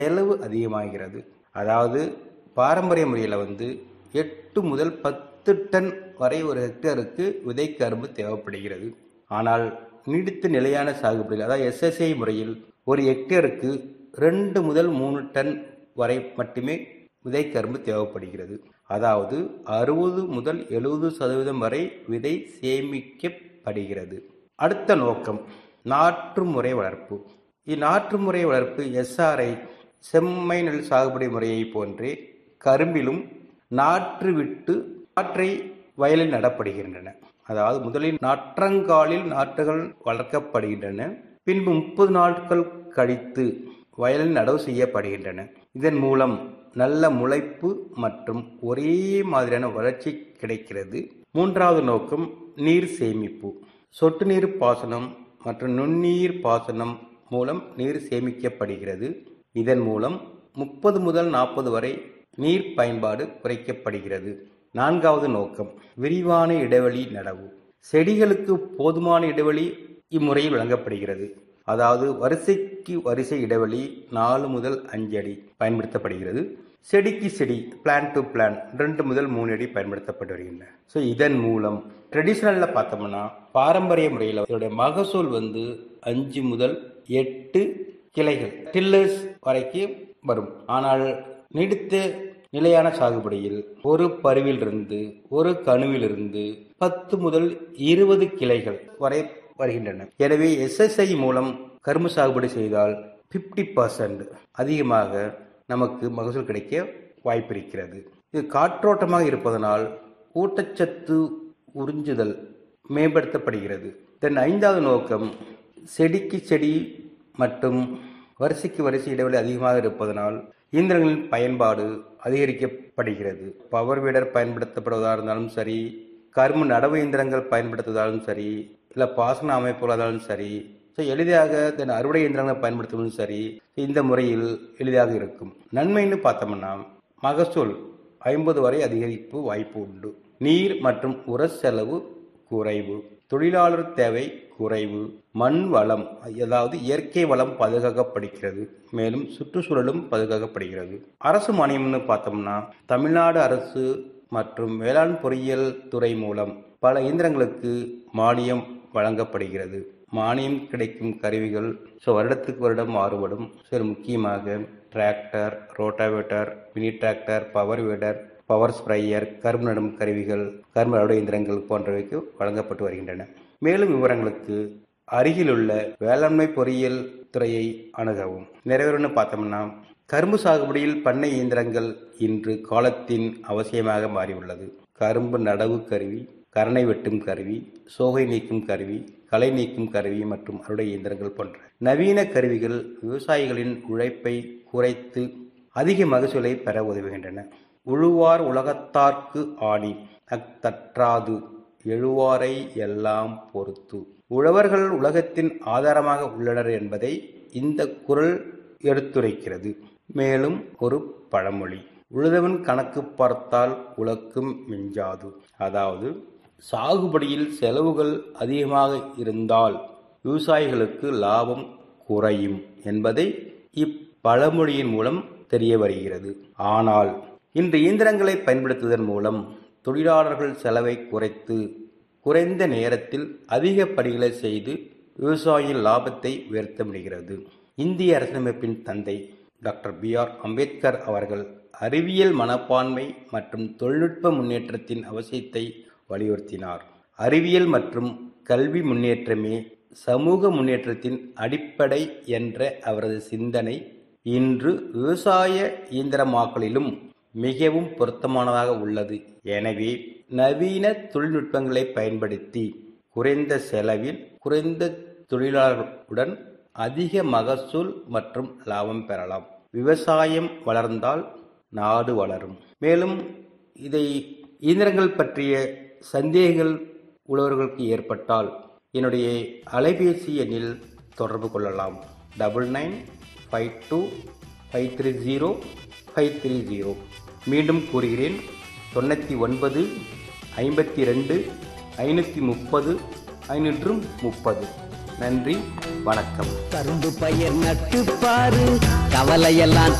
செலவு அதிகமாகிறது அதாவது பாரம்பரிய முறையில் வந்து எட்டு முதல் பத்து டன் வரை ஒரு ஹெக்டேருக்கு விதை கரும்பு தேவைப்படுகிறது ஆனால் நீடித்த நிலையான சாகுபடியில் அதாவது எஸ்எஸ்ஐ முறையில் ஒரு ஹெக்டேருக்கு ரெண்டு முதல் மூணு டன் வரை மட்டுமே விதை கரும்பு தேவைப்படுகிறது அதாவது அறுபது முதல் எழுபது சதவீதம் வரை விதை சேமிக்கப்படுகிறது அடுத்த நோக்கம் நாற்று முறை வளர்ப்பு இந்நாற்று முறை வளர்ப்பு எஸ்ஆர்ஐ செம்மை நெல் சாகுபடி முறையை போன்றே கரும்பிலும் நாற்று விட்டு நாற்றை வயலில் நடப்படுகின்றன அதாவது முதலில் நாற்றங்காலில் நாற்றுகள் வளர்க்கப்படுகின்றன பின்பு முப்பது நாட்கள் கழித்து வயலில் நடவு செய்யப்படுகின்றன இதன் மூலம் நல்ல முளைப்பு மற்றும் ஒரே மாதிரியான வளர்ச்சி கிடைக்கிறது மூன்றாவது நோக்கம் நீர் சேமிப்பு சொட்டு நீர் பாசனம் மற்றும் நுண்ணீர் பாசனம் மூலம் நீர் சேமிக்கப்படுகிறது இதன் மூலம் முப்பது முதல் நாற்பது வரை நீர் பயன்பாடு குறைக்கப்படுகிறது நான்காவது நோக்கம் விரிவான இடைவெளி நடவு செடிகளுக்கு போதுமான இடைவெளி இம்முறையில் வழங்கப்படுகிறது அதாவது வரிசைக்கு வரிசை இடைவெளி நாலு முதல் அஞ்சு அடி பயன்படுத்தப்படுகிறது செடிக்கு செடி பிளான் டு பிளான் ரெண்டு முதல் மூணு அடி பயன்படுத்தப்பட்டு வருகின்றன ஸோ இதன் மூலம் ட்ரெடிஷ்னலில் பார்த்தோம்னா பாரம்பரிய முறையில் இதோடைய மகசூல் வந்து அஞ்சு முதல் எட்டு கிளைகள் டில்லர்ஸ் வரைக்கும் வரும் ஆனால் நீடித்த நிலையான சாகுபடியில் ஒரு பருவிலிருந்து ஒரு கணுவிலிருந்து பத்து முதல் இருபது கிளைகள் வரை வருகின்றன எனவே எஸ்எஸ்ஐ மூலம் கரும்பு சாகுபடி செய்தால் பிப்டி பர்சன்ட் அதிகமாக நமக்கு மகசூல் கிடைக்க வாய்ப்பிருக்கிறது இது காற்றோட்டமாக இருப்பதனால் ஊட்டச்சத்து உறிஞ்சுதல் மேம்படுத்தப்படுகிறது தென் ஐந்தாவது நோக்கம் செடிக்கு செடி மற்றும் வரிசைக்கு வரிசை இடைவெளி அதிகமாக இருப்பதனால் இயந்திரங்களின் பயன்பாடு அதிகரிக்கப்படுகிறது பவர் வீடர் பயன்படுத்தப்படுவதாக இருந்தாலும் சரி கரும்பு நடவு இயந்திரங்கள் பயன்படுத்துவதாலும் சரி இல்லை பாசன அமைப்புகளாக இருந்தாலும் சரி ஸோ எளிதாக தென் அறுவடை இயந்திரங்களை பயன்படுத்துவதும் சரி இந்த முறையில் எளிதாக இருக்கும் நன்மைன்னு பார்த்தோம்னா மகசூல் ஐம்பது வரை அதிகரிப்பு வாய்ப்பு உண்டு நீர் மற்றும் உர செலவு குறைவு தொழிலாளர் தேவை குறைவு மண் வளம் அதாவது இயற்கை வளம் பாதுகாக்கப்படுகிறது மேலும் சுற்றுச்சூழலும் பாதுகாக்கப்படுகிறது அரசு மானியம்னு பார்த்தோம்னா தமிழ்நாடு அரசு மற்றும் வேளாண் பொறியியல் துறை மூலம் பல இயந்திரங்களுக்கு மானியம் வழங்கப்படுகிறது மானியம் கிடைக்கும் கருவிகள் ஸோ வருடத்துக்கு வருடம் மாறுபடும் சில முக்கியமாக tractor rotavator mini tractor power weeder power sprayer கரும்பு நடும் கருவிகள் கரும்பு அறுவடை இயந்திரங்கள் போன்றவைக்கு வழங்கப்பட்டு வருகின்றன மேலும் விவரங்களுக்கு அருகிலுள்ள வேளாண்மை பொறியியல் துறையை அணுகவும் நிறைவேறும்னு பார்த்தோம்னா கரும்பு சாகுபடியில் பண்ணை இயந்திரங்கள் இன்று காலத்தின் அவசியமாக மாறியுள்ளது கரும்பு நடவு கருவி கரணை வெட்டும் கருவி சோகை நீக்கும் கருவி களை நீக்கும் கருவி மற்றும் அறுவடை இயந்திரங்கள் போன்ற நவீன கருவிகள் விவசாயிகளின் உழைப்பை குறைத்து அதிக மகசூலை பெற உதவுகின்றன உழுவார் உலகத்தார்க்கு ஆணி அத்தற்றாது எழுவாரை எல்லாம் பொறுத்து உழவர்கள் உலகத்தின் ஆதாரமாக உள்ளனர் என்பதை இந்த குரல் எடுத்துரைக்கிறது மேலும் ஒரு பழமொழி உழுதவன் கணக்கு பார்த்தால் உலக்கும் மிஞ்சாது அதாவது சாகுபடியில் செலவுகள் அதிகமாக இருந்தால் விவசாயிகளுக்கு லாபம் குறையும் என்பதை இப்பழமொழியின் மூலம் தெரிய வருகிறது ஆனால் இன்று இயந்திரங்களை பயன்படுத்துவதன் மூலம் தொழிலாளர்கள் செலவை குறைத்து குறைந்த நேரத்தில் அதிக பணிகளை செய்து விவசாயியின் லாபத்தை உயர்த்த முடிகிறது இந்திய அரசியலமைப்பின் தந்தை டாக்டர் பி ஆர் அம்பேத்கர் அவர்கள் அறிவியல் மனப்பான்மை மற்றும் தொழில்நுட்ப முன்னேற்றத்தின் அவசியத்தை வலியுறுத்தினார் அறிவியல் மற்றும் கல்வி முன்னேற்றமே சமூக முன்னேற்றத்தின் அடிப்படை என்ற அவரது சிந்தனை இன்று விவசாய இயந்திரமாக்கலிலும் மிகவும் பொருத்தமானதாக உள்ளது எனவே நவீன தொழில்நுட்பங்களை பயன்படுத்தி குறைந்த செலவில் குறைந்த தொழிலாளர்களுடன் அதிக மகசூல் மற்றும் லாபம் பெறலாம் விவசாயம் வளர்ந்தால் நாடு வளரும் மேலும் இதை இயந்திரங்கள் பற்றிய சந்தேகங்கள் உழவர்களுக்கு ஏற்பட்டால் என்னுடைய அலைபேசி எண்ணில் தொடர்பு கொள்ளலாம் double nine five two five three zero five three zero மீண்டும் கூறுகிறேன் தொண்ணூற்றி ஒன்பது ஐம்பத்தி ரெண்டு ஐநூற்றி முப்பது ஐநூற்று முப்பது நன்றி வணக்கம் கரும்பு பயிர் நட்டு பாரு கவலையெல்லாம்